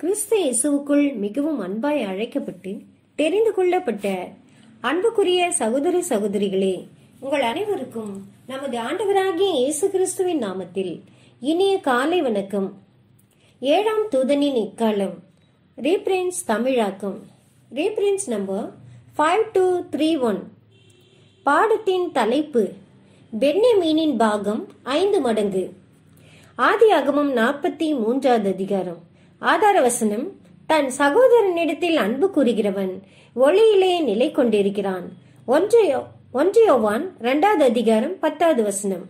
கிறிஸ்து இயேசுவுக்குள் மிகவும் அன்பாய் அழைக்கப்பட்டு தெரிந்து கொள்ளப்பட்ட அன்புக்குரிய சகோதர சகோதரிகளே உங்கள் அனைவருக்கும் நமது ஆண்டவராகிய இயேசு கிறிஸ்துவின் நாமத்தில் இனிய காலை வணக்கம் ஏழாம் தூதனின் இக்காலம் ரீப்ரின்ஸ் தமிழாக்கம் reprints number five two three one பாடத்தின் தலைப்பு பென்யமீனின் பாகம் ஐந்து மடங்கு ஆதியாகமம் நாற்பத்தி மூன்றாவது அதிகாரம் ஆதார வசனம் தன் சகோதரனிடத்தில் அன்பு கூறுகிறவன் ஒளியிலே நிலை கொண்டிருக்கிறான் ஒன்றையோ ஒன்றியோவான் இரண்டாவது அதிகாரம் பத்தாவது வசனம்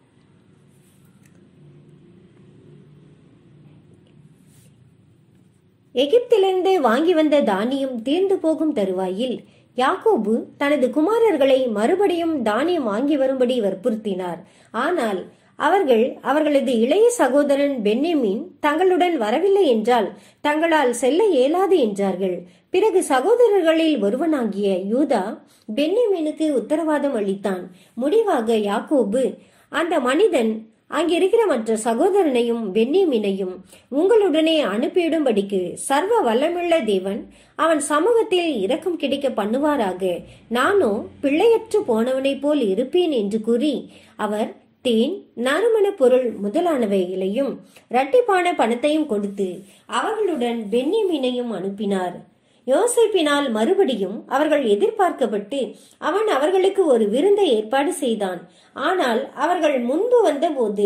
எகிப்திலிருந்து வாங்கி வந்த தானியம் தீர்ந்து போகும் தருவாயில் யாக்கோபு தனது குமாரர்களை மறுபடியும் தானியம் வாங்கி வரும்படி வற்புறுத்தினார் ஆனால் அவர்கள் அவர்களது இளைய சகோதரன் பென்யமின் தங்களுடன் வரவில்லை என்றால் தங்களால் செல்ல இயலாது என்றார்கள் பிறகு சகோதரர்களில் ஒருவனாகிய யூதா பென்யமீனுக்கு உத்தரவாதம் அளித்தான் முடிவாக யாக்கோபு அந்த மனிதன் அங்கிருக்கிற மற்ற சகோதரனையும் பென்யமீனையும் உங்களுடனே அனுப்பிவிடும்படிக்கு சர்வ வல்லமுள்ள தேவன் அவன் சமூகத்தில் இரக்கம் கிடைக்க பண்ணுவாராக நானோ பிள்ளையற்று போனவனைப் போல் இருப்பேன் என்று கூறி அவர் தேன் நறுமண பொருள் முதலானவைகளையும் இரட்டிப்பான பணத்தையும் கொடுத்து அவர்களுடன் பென்யமீனையும் அனுப்பினார் யோசிப்பினால் மறுபடியும் அவர்கள் எதிர்பார்க்கப்பட்டு அவன் அவர்களுக்கு ஒரு விருந்தை ஏற்பாடு செய்தான் ஆனால் அவர்கள் முன்பு வந்தபோது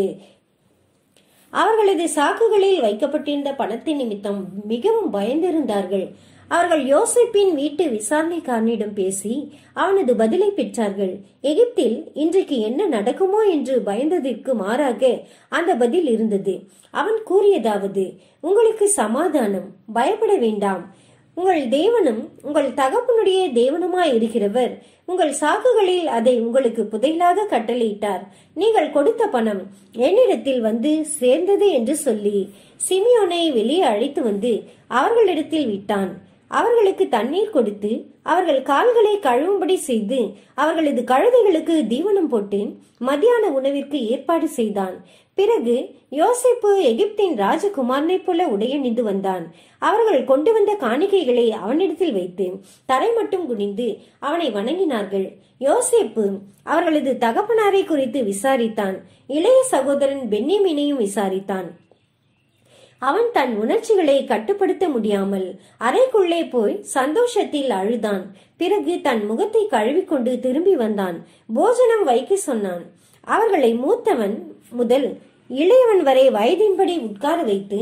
அவர்களது சாக்குகளில் வைக்கப்பட்டிருந்த பணத்தின் நிமித்தம் மிகவும் பயந்திருந்தார்கள் அவர்கள் யோசிப்பின் வீட்டு விசாரணைக்காரனிடம் பேசி அவனது பதிலை பெற்றார்கள் எகிப்தில் இன்றைக்கு என்ன நடக்குமோ என்று பயந்ததற்கு மாறாக அந்த பதில் இருந்தது அவன் கூறியதாவது உங்களுக்கு சமாதானம் பயப்பட வேண்டாம் உங்கள் தேவனும் உங்கள் தகப்பனுடைய தேவனுமாய் இருக்கிறவர் உங்கள் சாக்குகளில் அதை உங்களுக்கு புதையலாக கட்டளையிட்டார் நீங்கள் கொடுத்த பணம் என்னிடத்தில் வந்து சேர்ந்தது என்று சொல்லி சிமியோனை வெளியே அழைத்து வந்து அவர்களிடத்தில் விட்டான் அவர்களுக்கு தண்ணீர் கொடுத்து அவர்கள் கால்களை கழுவும்படி செய்து அவர்களது கழுதைகளுக்கு தீவனம் போட்டு மத்தியான உணவிற்கு ஏற்பாடு செய்தான் பிறகு யோசிப்பு எகிப்தின் ராஜகுமாரனை போல உடையணிந்து வந்தான் அவர்கள் கொண்டு வந்த காணிக்கைகளை அவனிடத்தில் வைத்து தரை மட்டும் குனிந்து அவனை வணங்கினார்கள் யோசேப்பு அவர்களது தகப்பனாரை குறித்து விசாரித்தான் இளைய சகோதரன் பென்னியமீனையும் விசாரித்தான் அவன் தன் உணர்ச்சிகளை கட்டுப்படுத்த முடியாமல் அறைக்குள்ளே போய் சந்தோஷத்தில் அழுதான் பிறகு தன் முகத்தை கழுவிக்கொண்டு திரும்பி வந்தான் போஜனம் வைக்க சொன்னான் அவர்களை மூத்தவன் முதல் இளையவன் வரை வயதின்படி உட்கார வைத்து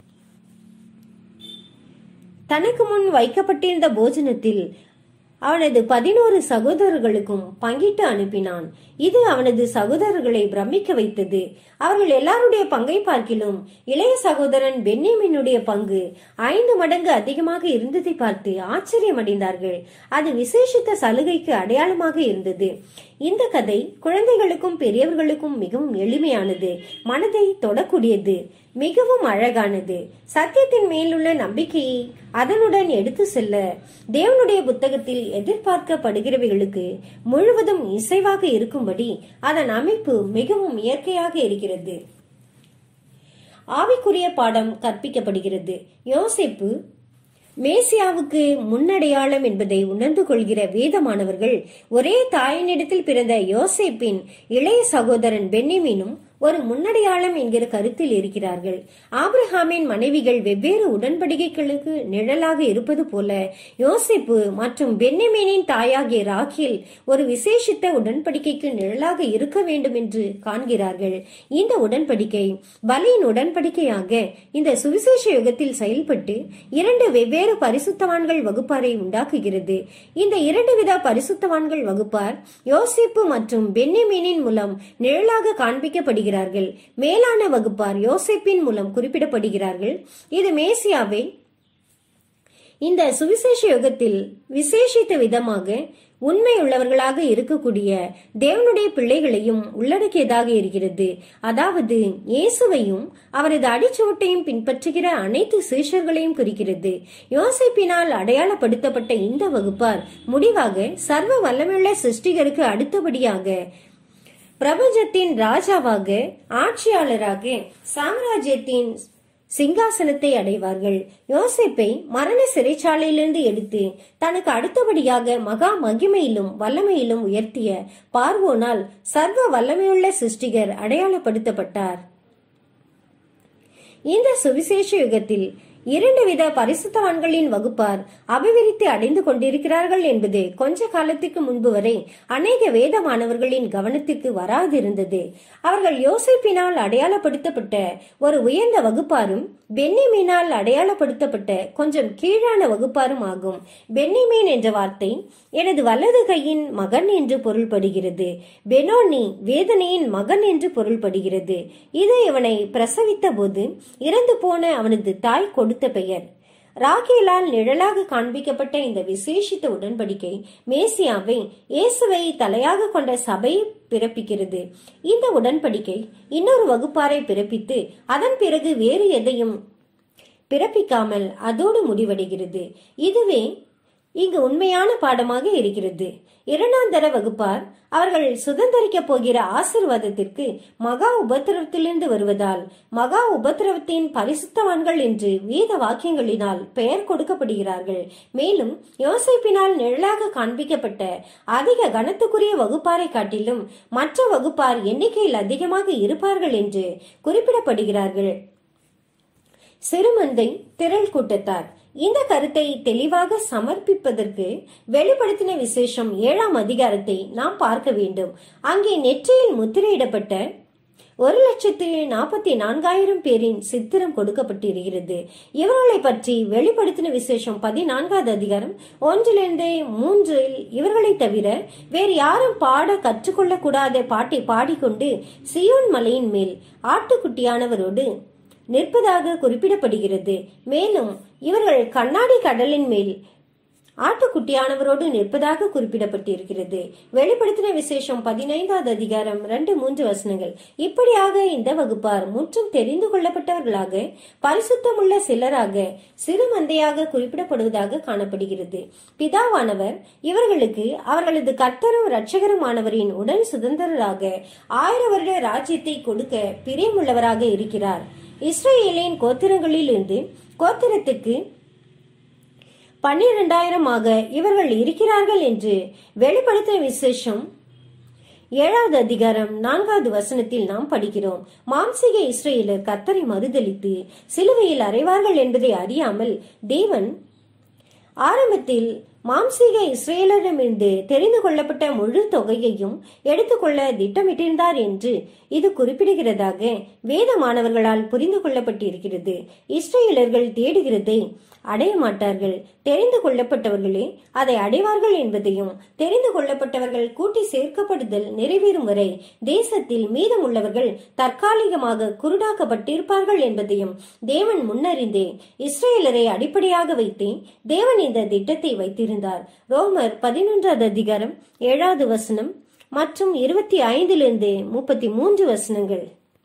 தனக்கு முன் வைக்கப்பட்டிருந்த போஜனத்தில் அவனது பதினோரு சகோதரர்களுக்கும் பங்கிட்டு அனுப்பினான் இது அவனது சகோதரர்களை பிரமிக்க வைத்தது அவர்கள் எல்லாருடைய பங்கை பார்க்கிலும் இளைய சகோதரன் பென்யமினுடைய பங்கு ஐந்து மடங்கு அதிகமாக இருந்ததை பார்த்து ஆச்சரியமடைந்தார்கள் அது விசேஷித்த சலுகைக்கு அடையாளமாக இருந்தது இந்த கதை குழந்தைகளுக்கும் பெரியவர்களுக்கும் மிகவும் எளிமையானது மனதை தொடக்கூடியது மிகவும் அழகானது சத்தியத்தின் மேலுள்ள நம்பிக்கையை அதனுடன் எடுத்து செல்ல தேவனுடைய புத்தகத்தில் எதிர்பார்க்கப்படுகிறவைகளுக்கு முழுவதும் இசைவாக இருக்கும்படி அதன் அமைப்பு மிகவும் இயற்கையாக இருக்கிறது ஆவிக்குரிய பாடம் கற்பிக்கப்படுகிறது யோசிப்பு மேசியாவுக்கு முன்னடையாளம் என்பதை உணர்ந்து கொள்கிற வேதமானவர்கள் ஒரே தாயினிடத்தில் பிறந்த யோசேப்பின் இளைய சகோதரன் பென்னிமீனும் ஒரு முன்னடையாளம் என்கிற கருத்தில் இருக்கிறார்கள் ஆபிரஹாமின் மனைவிகள் வெவ்வேறு உடன்படிக்கைகளுக்கு நிழலாக இருப்பது போல யோசிப்பு மற்றும் பென்னிமீனின் தாயாகிய ராக்கில் ஒரு விசேஷித்த உடன்படிக்கைக்கு நிழலாக இருக்க வேண்டும் என்று காண்கிறார்கள் இந்த உடன்படிக்கை பலியின் உடன்படிக்கையாக இந்த சுவிசேஷ யுகத்தில் செயல்பட்டு இரண்டு வெவ்வேறு பரிசுத்தவான்கள் வகுப்பாரை உண்டாக்குகிறது இந்த இரண்டு வித பரிசுத்தவான்கள் வகுப்பார் யோசிப்பு மற்றும் பென்னிமீனின் மூலம் நிழலாக காண்பிக்கப்படுகிறது குறிப்பிடுகிறார்கள் மேலான வகுப்பார் யோசிப்பின் மூலம் குறிப்பிடப்படுகிறார்கள் இது மேசியாவை இந்த சுவிசேஷ யுகத்தில் விசேஷித்த விதமாக உண்மை உள்ளவர்களாக இருக்கக்கூடிய தேவனுடைய பிள்ளைகளையும் உள்ளடக்கியதாக இருக்கிறது அதாவது இயேசுவையும் அவரது அடிச்சுவட்டையும் பின்பற்றுகிற அனைத்து சீஷர்களையும் குறிக்கிறது யோசிப்பினால் அடையாளப்படுத்தப்பட்ட இந்த வகுப்பார் முடிவாக சர்வ வல்லமுள்ள சிருஷ்டிகருக்கு அடுத்தபடியாக பிரபஞ்சத்தின் ராஜாவாக ஆட்சியாளராக சாம்ராஜ்யத்தின் சிங்காசனத்தை அடைவார்கள் யோசேப்பை மரண சிறைச்சாலையிலிருந்து எடுத்து தனக்கு அடுத்தபடியாக மகா மகிமையிலும் வல்லமையிலும் உயர்த்திய பார்வோனால் சர்வ வல்லமையுள்ள சிருஷ்டிகர் அடையாளப்படுத்தப்பட்டார் இந்த சுவிசேஷ யுகத்தில் இரண்டு வித பரிசுத்தவான்களின் வகுப்பார் அபிவிருத்தி அடைந்து கொண்டிருக்கிறார்கள் என்பது கொஞ்ச காலத்துக்கு முன்பு வரை அநேக வேத மாணவர்களின் கவனத்திற்கு வராதிருந்தது அவர்கள் யோசிப்பினால் அடையாளப்படுத்தப்பட்ட ஒரு உயர்ந்த வகுப்பாரும் பென்னிமீனால் அடையாளப்படுத்தப்பட்ட கொஞ்சம் கீழான வகுப்பாரும் ஆகும் பென்னிமீன் என்ற வார்த்தை எனது வலது கையின் மகன் என்று பொருள்படுகிறது பெனோனி வேதனையின் மகன் என்று பொருள்படுகிறது இது இவனை பிரசவித்த போது இறந்து போன அவனது தாய் கொடுத்த பெயர் ராகேலால் நிழலாக காண்பிக்கப்பட்ட இந்த விசேஷித்த உடன்படிக்கை மேசியாவை இயேசுவை தலையாக கொண்ட சபை பிறப்பிக்கிறது இந்த உடன்படிக்கை இன்னொரு வகுப்பாரை பிறப்பித்து அதன் பிறகு வேறு எதையும் பிறப்பிக்காமல் அதோடு முடிவடைகிறது இதுவே இங்கு உண்மையான பாடமாக இருக்கிறது இரண்டாம் தர வகுப்பார் அவர்கள் சுதந்திரிக்க போகிற ஆசிர்வாதத்திற்கு மகா உபத்திரவத்திலிருந்து வருவதால் மகா உபத்திரவத்தின் பரிசுத்தவான்கள் என்று வேத வாக்கியங்களினால் பெயர் கொடுக்கப்படுகிறார்கள் மேலும் யோசிப்பினால் நிழலாக காண்பிக்கப்பட்ட அதிக கனத்துக்குரிய வகுப்பாரை காட்டிலும் மற்ற வகுப்பார் எண்ணிக்கையில் அதிகமாக இருப்பார்கள் என்று குறிப்பிடப்படுகிறார்கள் சிறுமந்தை திரள் கூட்டத்தார் இந்த கருத்தை தெளிவாக சமர்ப்பிப்பதற்கு வெளிப்படுத்தின விசேஷம் ஏழாம் அதிகாரத்தை நாம் பார்க்க வேண்டும் அங்கே நெற்றியில் முத்திரையிடப்பட்ட ஒரு லட்சத்து நாற்பத்தி நான்காயிரம் பேரின் சித்திரம் கொடுக்கப்பட்டிருக்கிறது இவர்களை பற்றி வெளிப்படுத்தின விசேஷம் பதினான்காவது அதிகாரம் ஒன்றிலிருந்து மூன்றில் இவர்களை தவிர வேறு யாரும் பாட கற்றுக்கொள்ளக்கூடாத பாட்டை பாடிக்கொண்டு சியோன் மலையின் மேல் ஆட்டுக்குட்டியானவரோடு நிற்பதாக குறிப்பிடப்படுகிறது மேலும் இவர்கள் கண்ணாடி கடலின் மேல் ஆட்டுக்குட்டியானவரோடு நிற்பதாக குறிப்பிடப்பட்டிருக்கிறது வெளிப்படுத்தின விசேஷம் பதினைந்தாவது அதிகாரம் ரெண்டு மூன்று வசனங்கள் இப்படியாக இந்த வகுப்பார் முற்றும் தெரிந்து கொள்ளப்பட்டவர்களாக பரிசுத்தமுள்ள சிலராக சிறு மந்தையாக குறிப்பிடப்படுவதாக காணப்படுகிறது பிதாவானவர் இவர்களுக்கு அவர்களது கர்த்தரும் இரட்சகருமானவரின் உடன் சுதந்திரராக ஆயிர வருட ராஜ்யத்தை கொடுக்க பிரியமுள்ளவராக இருக்கிறார் இஸ்ரேலின் கோத்திரங்களிலிருந்து கோத்திரத்துக்கு பன்னிரெண்டாயிரமாக இவர்கள் இருக்கிறார்கள் என்று வெளிப்படுத்தின விசேஷம் ஏழாவது அதிகாரம் நான்காவது வசனத்தில் நாம் படிக்கிறோம் மாம்சிக இஸ்ரேலர் கத்தரை மறுதலித்து சிலுவையில் அறைவார்கள் என்பதை அறியாமல் தேவன் ஆரம்பத்தில் மாம்சீக இஸ்ரேலரிடமிருந்து தெரிந்து கொள்ளப்பட்ட முழு தொகையையும் எடுத்துக்கொள்ள திட்டமிட்டிருந்தார் என்று இது குறிப்பிடுகிறதாக வேத மாணவர்களால் புரிந்து கொள்ளப்பட்டிருக்கிறது இஸ்ரேலர்கள் தேடுகிறதை அடைய மாட்டார்கள் தெரிந்து கொள்ளப்பட்டவர்களே அதை அடைவார்கள் என்பதையும் தெரிந்து கொள்ளப்பட்டவர்கள் கூட்டி சேர்க்கப்படுதல் நிறைவேறும் வரை தேசத்தில் மீதமுள்ளவர்கள் தற்காலிகமாக குருடாக்கப்பட்டிருப்பார்கள் என்பதையும் தேவன் முன்னறிந்தே இஸ்ரேலரை அடிப்படையாக வைத்தே தேவன் இந்த திட்டத்தை வைத்திருந்தார் ரோமர் பதினொன்றாவது அதிகாரம் ஏழாவது வசனம் மற்றும் இருபத்தி ஐந்திலிருந்து முப்பத்தி மூன்று வசனங்கள்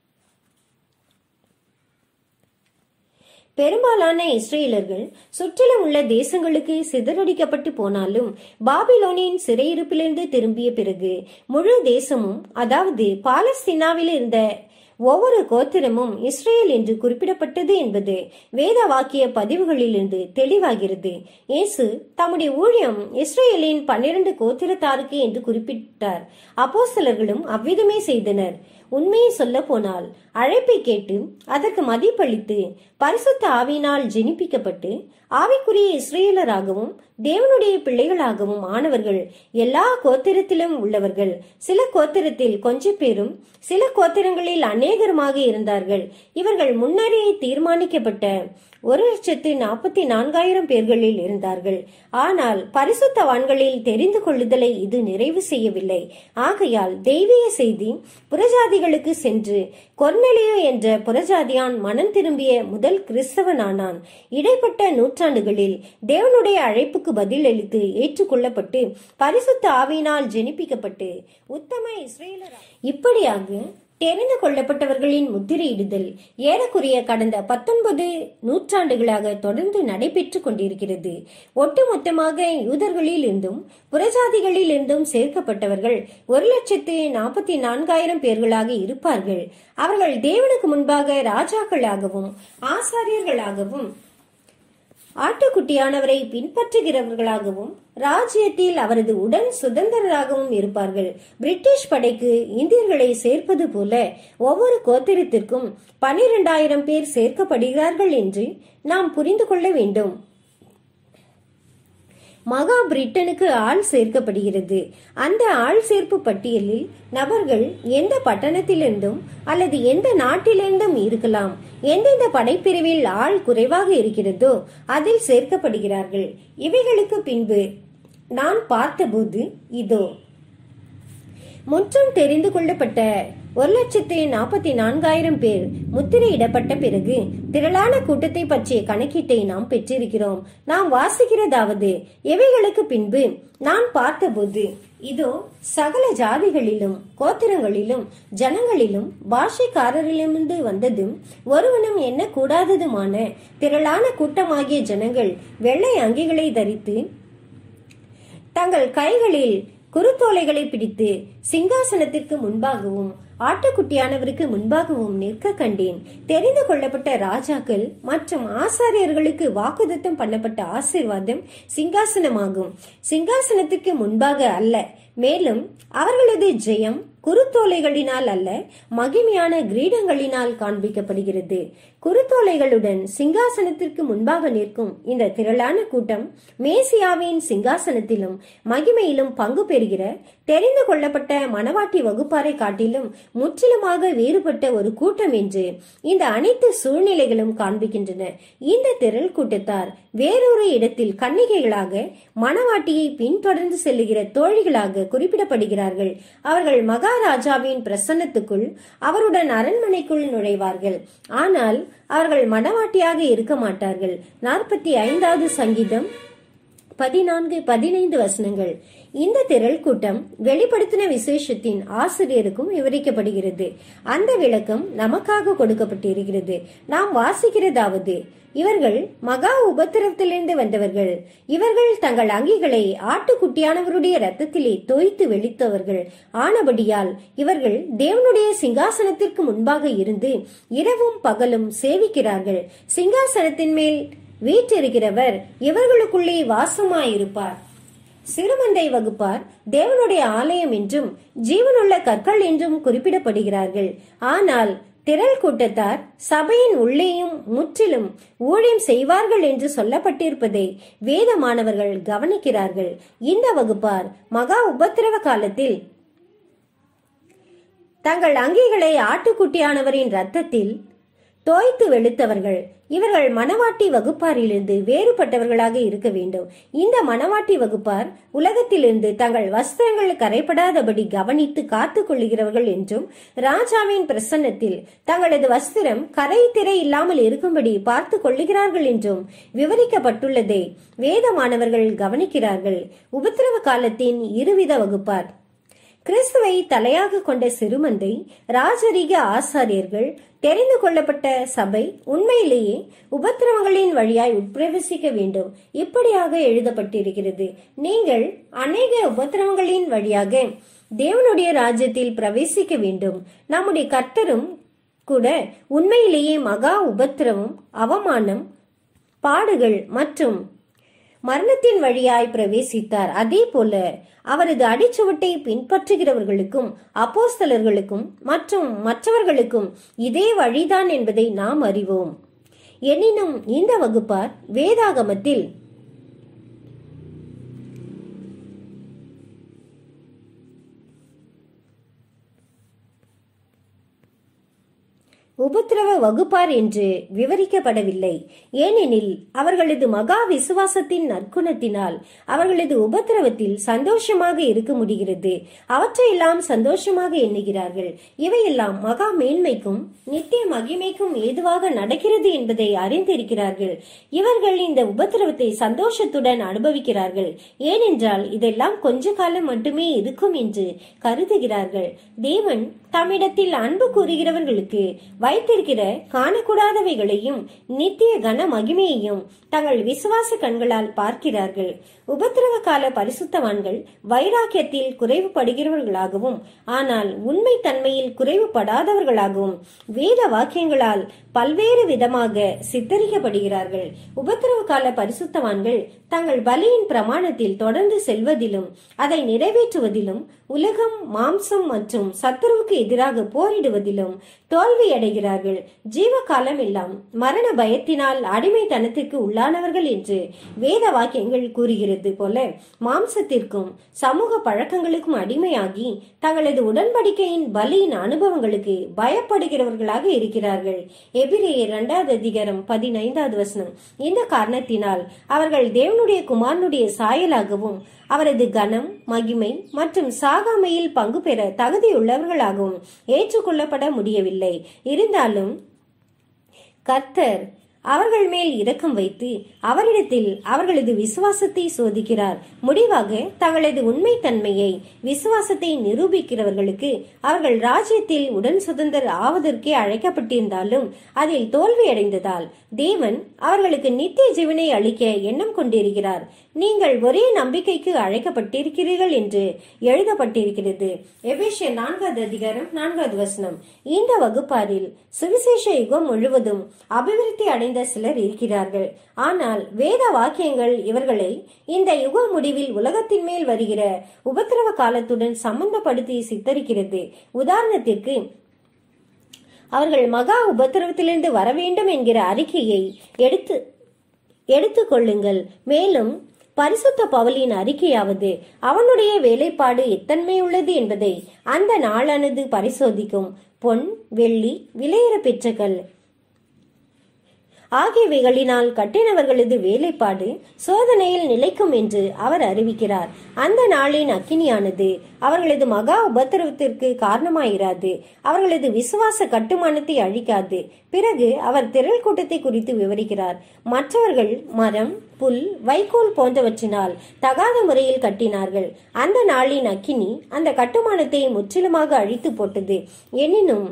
பெரும்பாலான இஸ்ரேலர்கள் சுற்றிலும் உள்ள தேசங்களுக்கு சிதறடிக்கப்பட்டு போனாலும் பாபிலோனின் சிறையிருப்பிலிருந்து திரும்பிய பிறகு முழு தேசமும் அதாவது பாலஸ்தீனாவில் இருந்த ஒவ்வொரு கோத்திரமும் இஸ்ரேல் என்று குறிப்பிடப்பட்டது என்பது வேத வாக்கிய பதிவுகளிலிருந்து தெளிவாகிறது இயேசு தம்முடைய ஊழியம் இஸ்ரேலின் பன்னிரண்டு கோத்திரத்தாருக்கு என்று குறிப்பிட்டார் அப்போஸ்தலர்களும் அவ்விதமே செய்தனர் உண்மையை சொல்ல போனால் அழைப்பை கேட்டு அதற்கு மதிப்பளித்து பரிசுத்த ஆவியினால் ஜெனிப்பிக்கப்பட்டு ஆவிக்குரிய இஸ்ரேலராகவும் தேவனுடைய பிள்ளைகளாகவும் ஆனவர்கள் எல்லா கோத்திரத்திலும் உள்ளவர்கள் சில கோத்திரத்தில் கொஞ்ச பேரும் சில கோத்திரங்களில் அநேகருமாக இருந்தார்கள் இவர்கள் முன்னரே தீர்மானிக்கப்பட்ட ஒரு லட்சத்து நாற்பத்தி நான்காயிரம் பேர்களில் இருந்தார்கள் ஆனால் பரிசுத்தவான்களில் தெரிந்து கொள்ளுதலை இது நிறைவு செய்யவில்லை ஆகையால் தெய்வீக செய்தி புறஜாதிகளுக்கு சென்று கொர்நெலியோ என்ற புறஜாதியான் மனம் திரும்பிய முதல் கிறிஸ்தவனானான் இடைப்பட்ட நூற்றாண்டுகளில் தேவனுடைய அழைப்புக்கு பதிலளித்து ஏற்றுக்கொள்ளப்பட்டு பரிசுத்த ஆவியினால் ஜெனிப்பிக்கப்பட்டு உத்தம இஸ்ரேலர் இப்படியாக தெரிந்து கொள்ளப்பட்டவர்களின் முத்திரையிடுதல் ஏறக்குறைய கடந்த பத்தொன்பது நூற்றாண்டுகளாக தொடர்ந்து நடைபெற்றுக் கொண்டிருக்கிறது ஒட்டுமொத்தமாக யூதர்களில் இருந்தும் புறஜாதிகளில் இருந்தும் சேர்க்கப்பட்டவர்கள் ஒரு லட்சத்து நாற்பத்தி நான்காயிரம் பேர்களாக இருப்பார்கள் அவர்கள் தேவனுக்கு முன்பாக ராஜாக்களாகவும் ஆசாரியர்களாகவும் ஆட்டுக்குட்டியானவரை பின்பற்றுகிறவர்களாகவும் ராஜ்யத்தில் அவரது உடன் சுதந்திரராகவும் இருப்பார்கள் பிரிட்டிஷ் படைக்கு இந்தியர்களை சேர்ப்பது போல ஒவ்வொரு கோத்திரத்திற்கும் பனிரெண்டாயிரம் பேர் சேர்க்கப்படுகிறார்கள் என்று நாம் புரிந்து கொள்ள வேண்டும் மகா பிரிட்டனுக்கு ஆள் சேர்க்கப்படுகிறது அந்த ஆள் சேர்ப்பு பட்டியலில் நபர்கள் எந்த பட்டணத்திலிருந்தும் அல்லது எந்த நாட்டிலிருந்தும் இருக்கலாம் எந்தெந்த படைப்பிரிவில் ஆள் குறைவாக இருக்கிறதோ அதில் சேர்க்கப்படுகிறார்கள் இவைகளுக்கு பின்பு நான் பார்த்தபோது இதோ முற்றும் தெரிந்து கொள்ளப்பட்ட ஒரு லட்சத்து நாற்பத்தி நான்காயிரம் பேர் முத்திரையிடப்பட்ட பிறகு திரளான கூட்டத்தை பற்றிய கணக்கீட்டை நாம் பெற்றிருக்கிறோம் நாம் வாசிக்கிறதாவது எவைகளுக்கு பின்பு நான் பார்த்தபோது இதோ சகல ஜாதிகளிலும் கோத்திரங்களிலும் ஜனங்களிலும் பாஷைக்காரரிலிருந்து வந்ததும் ஒருவனும் எண்ணக்கூடாததுமான திரளான கூட்டமாகிய ஜனங்கள் வெள்ளை அங்கிகளை தரித்து தங்கள் கைகளில் குருத்தோலைகளை பிடித்து சிங்காசனத்திற்கு முன்பாகவும் ஆட்டுக்குட்டியானவருக்கு முன்பாகவும் நிற்க கண்டேன் தெரிந்து கொள்ளப்பட்ட ராஜாக்கள் மற்றும் ஆசாரியர்களுக்கு வாக்குதத்தம் பண்ணப்பட்ட ஆசீர்வாதம் சிங்காசனமாகும் சிங்காசனத்துக்கு முன்பாக அல்ல மேலும் அவர்களது ஜெயம் குருத்தோலைகளினால் அல்ல மகிமையான கிரீடங்களினால் காண்பிக்கப்படுகிறது குருத்தோலைகளுடன் சிங்காசனத்திற்கு முன்பாக நிற்கும் இந்த திரளான கூட்டம் மேசியாவின் சிங்காசனத்திலும் மகிமையிலும் பங்கு பெறுகிற தெரிந்து கொள்ளப்பட்ட மணவாட்டி வகுப்பாரை காட்டிலும் முற்றிலுமாக வேறுபட்ட ஒரு கூட்டம் என்று இந்த அனைத்து சூழ்நிலைகளும் காண்பிக்கின்றன இந்த திரள் கூட்டத்தார் வேறொரு இடத்தில் கன்னிகைகளாக மணவாட்டியை பின்தொடர்ந்து செல்லுகிற தோழிகளாக குறிப்பிடப்படுகிறார்கள் அவர்கள் மகாராஜாவின் பிரசன்னத்துக்குள் அவருடன் அரண்மனைக்குள் நுழைவார்கள் ஆனால் அவர்கள் மணவாட்டியாக இருக்க மாட்டார்கள் நாற்பத்தி ஐந்தாவது சங்கீதம் பதினான்கு பதினைந்து வசனங்கள் இந்த திரள் கூட்டம் வெளிப்படுத்தின விசேஷத்தின் ஆசிரியருக்கும் விவரிக்கப்படுகிறது அந்த விளக்கம் நமக்காக கொடுக்கப்பட்டிருக்கிறது நாம் வாசிக்கிறதாவது இவர்கள் மகா உபத்திரவத்திலிருந்து வந்தவர்கள் இவர்கள் தங்கள் அங்கிகளை ஆட்டுக்குட்டியானவருடைய ரத்தத்திலே தோய்த்து வெளித்தவர்கள் ஆனபடியால் இவர்கள் தேவனுடைய சிங்காசனத்திற்கு முன்பாக இருந்து இரவும் பகலும் சேவிக்கிறார்கள் சிங்காசனத்தின் மேல் வீற்றிருக்கிறவர் இவர்களுக்குள்ளே வாசமாயிருப்பார் சிறுமந்தை வகுப்பார் தேவனுடைய ஆலயம் என்றும் ஜீவனுள்ள கற்கள் என்றும் குறிப்பிடப்படுகிறார்கள் ஆனால் திரள் கூட்டத்தார் சபையின் உள்ளேயும் முற்றிலும் ஊழியம் செய்வார்கள் என்று சொல்லப்பட்டிருப்பதை வேதமானவர்கள் கவனிக்கிறார்கள் இந்த வகுப்பார் மகா உபத்திரவ காலத்தில் தங்கள் அங்கிகளை ஆட்டுக்குட்டியானவரின் ரத்தத்தில் தோய்த்து வெளுத்தவர்கள் இவர்கள் மணவாட்டி வகுப்பாரிலிருந்து வேறுபட்டவர்களாக இருக்க வேண்டும் இந்த மணவாட்டி வகுப்பார் உலகத்திலிருந்து தங்கள் வஸ்திரங்கள் கரைப்படாதபடி கவனித்து காத்துக் கொள்ளுகிறவர்கள் என்றும் ராஜாவின் பிரசன்னத்தில் தங்களது வஸ்திரம் கரை திரை இல்லாமல் இருக்கும்படி பார்த்து கொள்ளுகிறார்கள் என்றும் விவரிக்கப்பட்டுள்ளதை வேதமானவர்கள் கவனிக்கிறார்கள் உபத்திரவ காலத்தின் இருவித வகுப்பார் கிறிஸ்துவை தலையாக கொண்ட சிறுமந்தை ராஜரீக ஆசாரியர்கள் தெரிந்து கொள்ளப்பட்ட சபை உண்மையிலேயே உபத்திரவங்களின் வழியாய் உட்பிரவேசிக்க வேண்டும் இப்படியாக எழுதப்பட்டிருக்கிறது நீங்கள் அநேக உபத்திரவங்களின் வழியாக தேவனுடைய ராஜ்யத்தில் பிரவேசிக்க வேண்டும் நம்முடைய கர்த்தரும் கூட உண்மையிலேயே மகா உபத்திரவம் அவமானம் பாடுகள் மற்றும் மரணத்தின் வழியாய் பிரவேசித்தார் அதே போல அவரது அடிச்சுவட்டை பின்பற்றுகிறவர்களுக்கும் அப்போஸ்தலர்களுக்கும் மற்றும் மற்றவர்களுக்கும் இதே வழிதான் என்பதை நாம் அறிவோம் எனினும் இந்த வகுப்பார் வேதாகமத்தில் உபத்திரவ வகுப்பார் என்று விவரிக்கப்படவில்லை ஏனெனில் அவர்களது மகா விசுவாசத்தின் நற்குணத்தினால் அவர்களது உபத்திரவத்தில் சந்தோஷமாக இருக்க முடிகிறது அவற்றையெல்லாம் சந்தோஷமாக எண்ணுகிறார்கள் இவையெல்லாம் மகா மேன்மைக்கும் நித்திய மகிமைக்கும் ஏதுவாக நடக்கிறது என்பதை அறிந்திருக்கிறார்கள் இவர்கள் இந்த உபத்திரவத்தை சந்தோஷத்துடன் அனுபவிக்கிறார்கள் ஏனென்றால் இதெல்லாம் கொஞ்ச காலம் மட்டுமே இருக்கும் என்று கருதுகிறார்கள் தேவன் தம்மிடத்தில் அன்பு கூறுகிறவர்களுக்கு வைத்திருக்கிற காணக்கூடாதவைகளையும் நித்திய கன மகிமையையும் தங்கள் விசுவாச கண்களால் பார்க்கிறார்கள் உபத்திரவ கால பரிசுத்தவான்கள் வைராக்கியத்தில் குறைவுபடுகிறவர்களாகவும் ஆனால் உண்மை தன்மையில் குறைவுபடாதவர்களாகவும் வேத வாக்கியங்களால் பல்வேறு விதமாக சித்தரிக்கப்படுகிறார்கள் உபத்திரவ கால பரிசுத்தவான்கள் தங்கள் பலியின் பிரமாணத்தில் தொடர்ந்து செல்வதிலும் அதை நிறைவேற்றுவதிலும் உலகம் மாம்சம் மற்றும் சத்துருவுக்கு எதிராக போரிடுவதிலும் தோல்வி அடைகிறார்கள் ஜீவ காலம் எல்லாம் மரண பயத்தினால் அடிமைத்தனத்திற்கு உள்ளானவர்கள் என்று வேத வாக்கியங்கள் கூறுகிறது போல மாம்சத்திற்கும் சமூக பழக்கங்களுக்கும் அடிமையாகி தங்களது உடன்படிக்கையின் பலியின் அனுபவங்களுக்கு பயப்படுகிறவர்களாக இருக்கிறார்கள் எபிரேயர் இரண்டாவது அதிகாரம் பதினைந்தாவது வசனம் இந்த காரணத்தினால் அவர்கள் தேவனுடைய குமாரனுடைய சாயலாகவும் அவரது கனம் மகிமை மற்றும் சாகாமையில் பங்கு பெற தகுதியுள்ளவர்களாகவும் ஏற்றுக்கொள்ளப்பட முடியவில்லை இருந்தாலும் கர்த்தர் அவர்கள் மேல் இரக்கம் வைத்து அவரிடத்தில் அவர்களது விசுவாசத்தை சோதிக்கிறார் முடிவாக தங்களது உண்மைத்தன்மையை விசுவாசத்தை நிரூபிக்கிறவர்களுக்கு அவர்கள் ராஜ்யத்தில் உடன் சுதந்திர ஆவதற்கே அழைக்கப்பட்டிருந்தாலும் அதில் தோல்வியடைந்ததால் தேவன் அவர்களுக்கு நித்திய ஜீவனை அளிக்க எண்ணம் கொண்டிருக்கிறார் நீங்கள் ஒரே நம்பிக்கைக்கு அழைக்கப்பட்டிருக்கிறீர்கள் என்று எழுதப்பட்டிருக்கிறது எபேசிய நான்காவது அதிகாரம் நான்காவது வசனம் இந்த வகுப்பாரில் சுவிசேஷ யுகம் முழுவதும் அபிவிருத்தி அடைந்த சிலர் இருக்கிறார்கள் ஆனால் வேத வாக்கியங்கள் இவர்களை இந்த யுக முடிவில் உலகத்தின் மேல் வருகிற உபத்திரவ காலத்துடன் சம்பந்தப்படுத்தி சித்தரிக்கிறது உதாரணத்திற்கு அவர்கள் மகா உபத்திரவத்திலிருந்து வர வேண்டும் என்கிற அறிக்கையை எடுத்து எடுத்துக்கொள்ளுங்கள் மேலும் பரிசுத்த பவுலின் அறிக்கையாவது அவனுடைய வேலைப்பாடு எத்தன்மை உள்ளது என்பதை அந்த நாளானது பரிசோதிக்கும் பொன் வெள்ளி விலையேற பெற்றகள் ஆகியவைகளினால் கட்டினவர்களது வேலைப்பாடு சோதனையில் நிலைக்கும் என்று அவர் அறிவிக்கிறார் அந்த நாளின் அக்கினியானது அவர்களது மகா உபத்திரவத்திற்கு காரணமாயிராது அவர்களது விசுவாச கட்டுமானத்தை அழிக்காது பிறகு அவர் திரள் கூட்டத்தை குறித்து விவரிக்கிறார் மற்றவர்கள் மரம் புல் வைக்கோல் போன்றவற்றினால் தகாத முறையில் கட்டினார்கள் அந்த நாளின் அக்கினி அந்த கட்டுமானத்தை முற்றிலுமாக அழித்து போட்டது எனினும்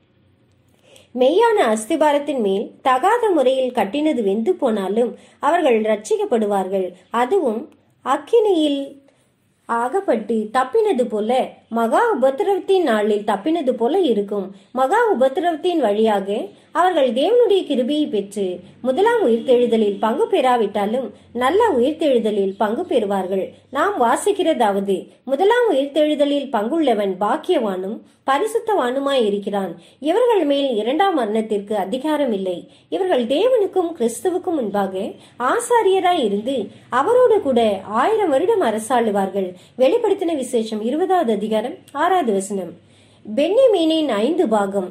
மெய்யான அஸ்திபாரத்தின் மேல் தகாத முறையில் கட்டினது வெந்து போனாலும் அவர்கள் ரட்சிக்கப்படுவார்கள் அதுவும் அக்கினியில் ஆகப்பட்டு தப்பினது போல மகா உபத்திரவத்தின் நாளில் தப்பினது போல இருக்கும் மகா உபத்திரவத்தின் வழியாக அவர்கள் தேவனுடைய கிருபியை பெற்று முதலாம் உயிர்த்தெழுதலில் பங்கு பெறாவிட்டாலும் நல்ல உயிர்த்தெழுதலில் பங்கு பெறுவார்கள் நாம் வாசிக்கிறதாவது முதலாம் உயிர்த்தெழுதலில் பங்குள்ளவன் பாக்கியவானும் பரிசுத்தவானுமாய் இருக்கிறான் இவர்கள் மேல் இரண்டாம் மரணத்திற்கு அதிகாரம் இல்லை இவர்கள் தேவனுக்கும் கிறிஸ்துவுக்கும் முன்பாக ஆசாரியராய் இருந்து அவரோடு கூட ஆயிரம் வருடம் அரசாளுவார்கள் வெளிப்படுத்தின விசேஷம் இருபதாவது அதிகாரம் ஆறாவது வசனம் பென்னிமீனின் ஐந்து பாகம்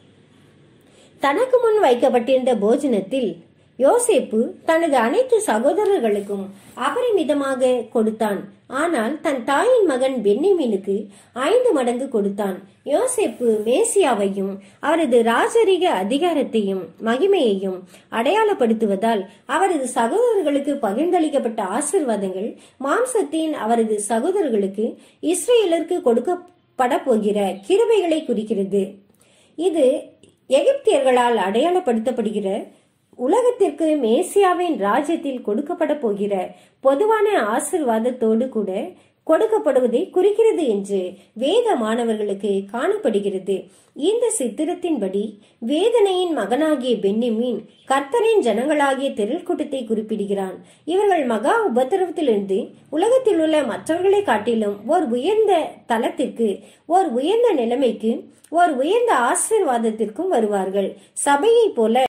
தனக்கு முன் வைக்கப்பட்டிருந்த போஜனத்தில் யோசேப்பு தனது அனைத்து சகோதரர்களுக்கும் அபரிமிதமாக கொடுத்தான் ஆனால் தன் தாயின் மகன் பென்னிமீனுக்கு ஐந்து மடங்கு கொடுத்தான் யோசேப்பு மேசியாவையும் அவரது ராஜரீக அதிகாரத்தையும் மகிமையையும் அடையாளப்படுத்துவதால் அவரது சகோதரர்களுக்கு பகிர்ந்தளிக்கப்பட்ட ஆசிர்வாதங்கள் மாம்சத்தின் அவரது சகோதரர்களுக்கு இஸ்ரேலருக்கு கொடுக்கப்பட போகிற கிருபைகளை குறிக்கிறது இது எகிப்தியர்களால் அடையாளப்படுத்தப்படுகிற உலகத்திற்கு மேசியாவின் ராஜ்யத்தில் கொடுக்கப்பட போகிற பொதுவான ஆசிர்வாதத்தோடு கூட கொடுக்கப்படுவதை குறிக்கிறது என்று வேத மாணவர்களுக்கு காணப்படுகிறது இந்த சித்திரத்தின்படி வேதனையின் மகனாகிய பென்னிமீன் கர்த்தரின் ஜனங்களாகிய திரள் கூட்டத்தை குறிப்பிடுகிறான் இவர்கள் மகா உபத்திரவத்திலிருந்து உலகத்தில் உள்ள மற்றவர்களை காட்டிலும் ஒரு உயர்ந்த தளத்திற்கு ஒரு உயர்ந்த நிலைமைக்கு ஒரு உயர்ந்த ஆசீர்வாதத்திற்கும் வருவார்கள் சபையை போல